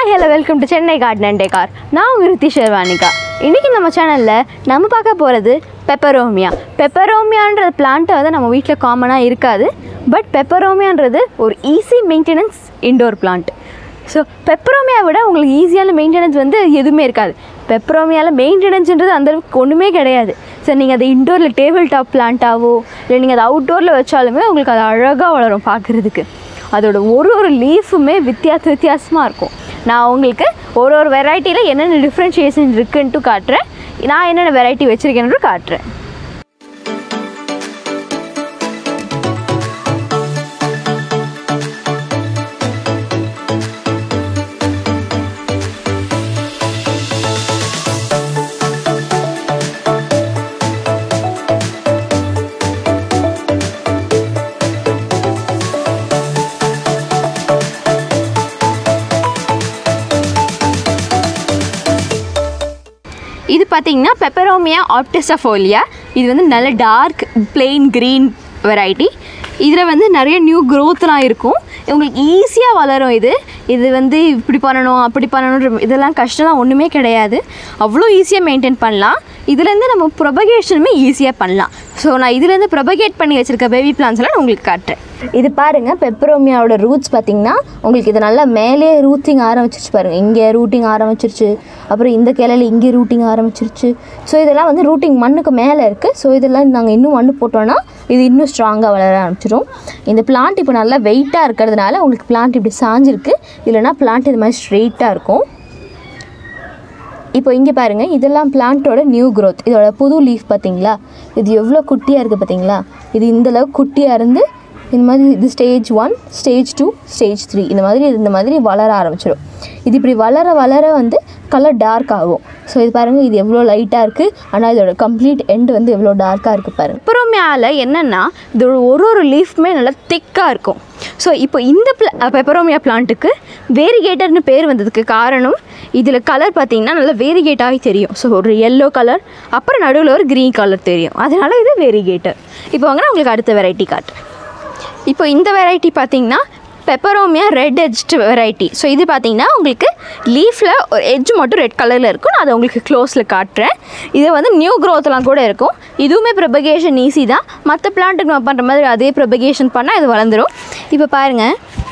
Hi hello welcome to Chennai garden and decor நான் உங்கள் ரித்தி ஷெர்வானிகா இன்றைக்கி நம்ம சேனலில் நம்ம பார்க்க போகிறது பெப்பரோமியா பெப்பரோமியான்ற பிளான்ட்டை வந்து நம்ம வீட்டில் காமனாக இருக்காது பட் பெப்பரோமியான்றது ஒரு easy maintenance indoor plant so peperomia விட உங்களுக்கு ஈஸியான மெயின்டெனன்ஸ் வந்து எதுவுமே இருக்காது பெப்பரோமியாவில் மெயின்டெனன்ஸ்ன்றது அந்தளவுக்கு ஒன்றுமே கிடையாது ஸோ நீங்கள் அதை இன்டோரில் டேபிள் டாப் பிளான்ட்டாவோ இல்லை நீங்கள் அதை அவுட்டோரில் வச்சாலுமே உங்களுக்கு அது அழகாக வளரும் பார்க்குறதுக்கு அதோட ஒரு ஒரு லீஃபுமே வித்தியாச வித்தியாசமாக இருக்கும் நான் உங்களுக்கு ஒரு ஒரு வெரைட்டியில் என்னென்ன டிஃப்ரென்ஷியேஷன் இருக்குன்ட்டு காட்டுறேன் நான் என்னென்ன வெரைட்டி வச்சுருக்கேன்னு காட்டுறேன் இது பார்த்தீங்கன்னா பெப்பரோமியா ஆப்டிசஃபோலியா இது வந்து நல்ல டார்க் plain க்ரீன் வெரைட்டி இதில் வந்து நிறைய நியூ க்ரோத்லாம் இருக்கும் உங்களுக்கு ஈஸியாக வளரும் இது இது வந்து இப்படி பண்ணணும் அப்படி பண்ணணும் இதெல்லாம் கஷ்டம்லாம் ஒன்றுமே கிடையாது அவ்வளோ ஈஸியாக மெயின்டைன் பண்ணலாம் இதுலேருந்து நம்ம ப்ரொபகேஷனுமே ஈஸியாக பண்ணலாம் ஸோ நான் இதுலேருந்து ப்ரொபகேட் பண்ணி வச்சுருக்க பேபி பிளான்ஸ்லாம் நான் உங்களுக்கு காட்டுறேன் இது பாருங்கள் பெப்பரோமியாவோட ரூட்ஸ் பார்த்தீங்கன்னா உங்களுக்கு இது நல்லா மேலே ரூட்டிங் ஆரம்பிச்சிருச்சு பாருங்கள் இங்கே ரூட்டிங் ஆரம்பிச்சிருச்சு அப்புறம் இந்த கிளையில இங்கே ரூட்டிங் ஆரம்பிச்சிருச்சு ஸோ இதெல்லாம் வந்து ரூட்டிங் மண்ணுக்கு மேலே இருக்குது ஸோ இதெல்லாம் நாங்கள் இன்னும் மண்ணு போட்டோன்னா இது இன்னும் ஸ்ட்ராங்காக வளர ஆரம்பிச்சிடும் இந்த பிளான்ட் இப்போ நல்லா வெயிட்டாக இருக்கிறதுனால உங்களுக்கு பிளான்ட் இப்படி சாஞ்சிருக்கு இல்லைனா பிளான்ட் இது மாதிரி ஸ்ட்ரெயிட்டாக இருக்கும் இப்போ இங்கே பாருங்கள் இதெல்லாம் பிளான்ட்டோட நியூ growth இதோட புது லீஃப் பார்த்தீங்களா இது எவ்வளோ குட்டியாக இருக்குது பார்த்தீங்களா இது இந்த அளவுக்கு குட்டியாக இருந்து இந்த மாதிரி இது stage one stage two stage three இந்த மாதிரி இது இந்த மாதிரி வளர ஆரம்பிச்சிடும் இது இப்படி வளர வளர வந்து கலர் டார்க் ஆகும் ஸோ இது பாருங்கள் இது எவ்வளோ லைட்டாக இருக்குது ஆனால் இதோட கம்ப்ளீட் எண்ட் வந்து எவ்வளோ டார்க்காக இருக்குது பாருங்கள் அப்புறம் மேலே என்னென்னா இதோட ஒரு ஒரு லீஃப்மே நல்லா திக்காக இருக்கும் ஸோ இப்போ இந்த பிள பெப்பரோமியா பிளான்ட்டுக்கு வேரிகேட்டர்னு பேர் வந்ததுக்கு காரணம் இதில் கலர் பார்த்தீங்கன்னா நல்லா வேரிகேட்டாகி தெரியும் ஸோ ஒரு எல்லோ கலர் அப்புறம் நடுவில் ஒரு க்ரீன் கலர் தெரியும் அதனால இது வேரிகேட்டர் இப்போ வாங்க நான் உங்களுக்கு அடுத்த வெரைட்டி காட்டுறேன் இப்போ இந்த வெரைட்டி பார்த்தீங்கன்னா peperomia red edged variety so இது பார்த்தீங்கன்னா உங்களுக்கு லீஃபில் ஒரு எட்ஜ் மட்டும் ரெட் கலரில் இருக்கும் நான் அதை உங்களுக்கு க்ளோஸில் காட்டுறேன் இது வந்து நியூ க்ரோத்லாம் கூட இருக்கும் இதுவுமே ப்ரொபகேஷன் ஈஸி தான் மற்ற பிளான்ட்டுக்கு நம்ம பண்ணுற மாதிரி அதே ப்ரொபகேஷன் பண்ணால் இது வளர்ந்துடும் இப்போ பாருங்கள்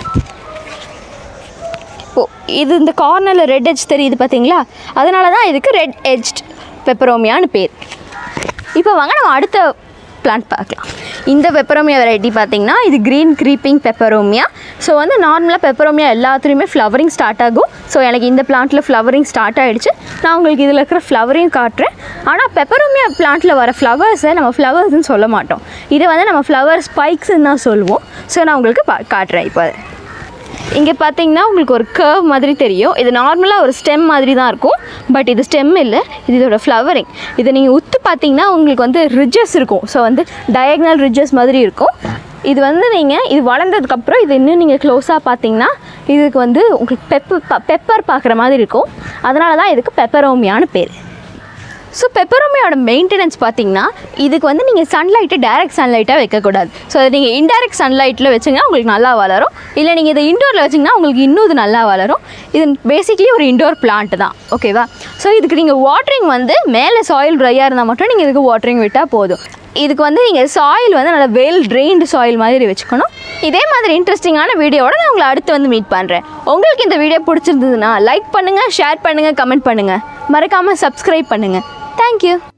ஓ இது இந்த கார்னரில் ரெட் எட்ஜ் தெரியுது பார்த்தீங்களா அதனால தான் இதுக்கு ரெட் எட்ஜ்ட் பெப்பரோமியான்னு பேர் இப்போ வாங்க நம்ம அடுத்த பிளான்ட் பார்க்கலாம் இந்த பெப்பரோமியா வெரைட்டி பார்த்தீங்கன்னா இது க்ரீன் க்ரீப்பிங் பெப்பரோமியா ஸோ வந்து நார்மலாக பெப்பரோமியா எல்லாத்துலேயுமே ஃப்ளவரிங் ஸ்டார்ட் ஆகும் ஸோ எனக்கு இந்த பிளான்ட்டில் ஃப்ளவரிங் ஸ்டார்ட் ஆகிடுச்சு நான் உங்களுக்கு இதில் இருக்கிற ஃப்ளவரையும் காட்டுறேன் ஆனால் பெப்பரோமியா பிளான்ட்டில் வர ஃப்ளவர்ஸை நம்ம ஃப்ளவர்ஸ்னு சொல்ல மாட்டோம் இதை வந்து நம்ம ஃப்ளவர் ஸ்பைக்ஸ்ன்னு தான் சொல்லுவோம் ஸோ நான் உங்களுக்கு பா காட்டுறேன் இப்போ அதை. இங்கே பார்த்தீங்கன்னா உங்களுக்கு ஒரு கர்வ் மாதிரி தெரியும் இது நார்மலாக ஒரு ஸ்டெம் மாதிரி தான் இருக்கும் பட் இது ஸ்டெம் இல்லை இது இதோட ஃப்ளவரிங் இதை நீங்கள் உத்து பார்த்தீங்கன்னா உங்களுக்கு வந்து ரிட்ஜஸ் இருக்கும் ஸோ வந்து டயக்னல் ரிட்ஜஸ் மாதிரி இருக்கும் இது வந்து நீங்கள் இது வளர்ந்ததுக்கப்புறம் இது இன்னும் நீங்கள் க்ளோஸாக பார்த்தீங்கன்னா இதுக்கு வந்து உங்களுக்கு பெப்பர் பெப்பர் பார்க்குற மாதிரி இருக்கும் அதனால தான் இதுக்கு பெப்பரோமியான்னு பேர் ஸோ பெப்பரோமியோட மெயின்டெனன்ஸ் பார்த்தீங்கன்னா இதுக்கு வந்து நீங்கள் சன்லைட்டை டைரக்ட் சன்லைட்டாக வைக்கக்கூடாது ஸோ அதை நீங்கள் இன்டைரக்ட் சன்லைட்டில் வச்சிங்கன்னா உங்களுக்கு நல்லா வளரும் இல்லை நீங்கள் இதை இண்டோரில் வச்சிங்கன்னா உங்களுக்கு இன்னும் இது நல்லா வளரும் இது பேசிக்லி ஒரு இண்டோர் பிளான்ட் தான் ஓகேவா ஸோ இதுக்கு நீங்கள் வாட்டரிங் வந்து மேலே சாயில் ட்ரையாக இருந்தால் மட்டும் நீங்கள் இதுக்கு வாட்டரிங் விட்டால் போதும் இதுக்கு வந்து நீங்கள் சாயில் வந்து நல்லா வெல் ட்ரெயின்டு சாயில் மாதிரி வச்சுக்கணும் இதே மாதிரி இன்ட்ரெஸ்டிங்கான வீடியோவோட நான் உங்களை அடுத்து வந்து மீட் பண்ணுறேன் உங்களுக்கு இந்த வீடியோ பிடிச்சிருந்ததுன்னா லைக் பண்ணுங்கள் ஷேர் பண்ணுங்கள் கமெண்ட் பண்ணுங்கள் மறக்காமல் சப்ஸ்கிரைப் பண்ணுங்கள் தேங்க்யூ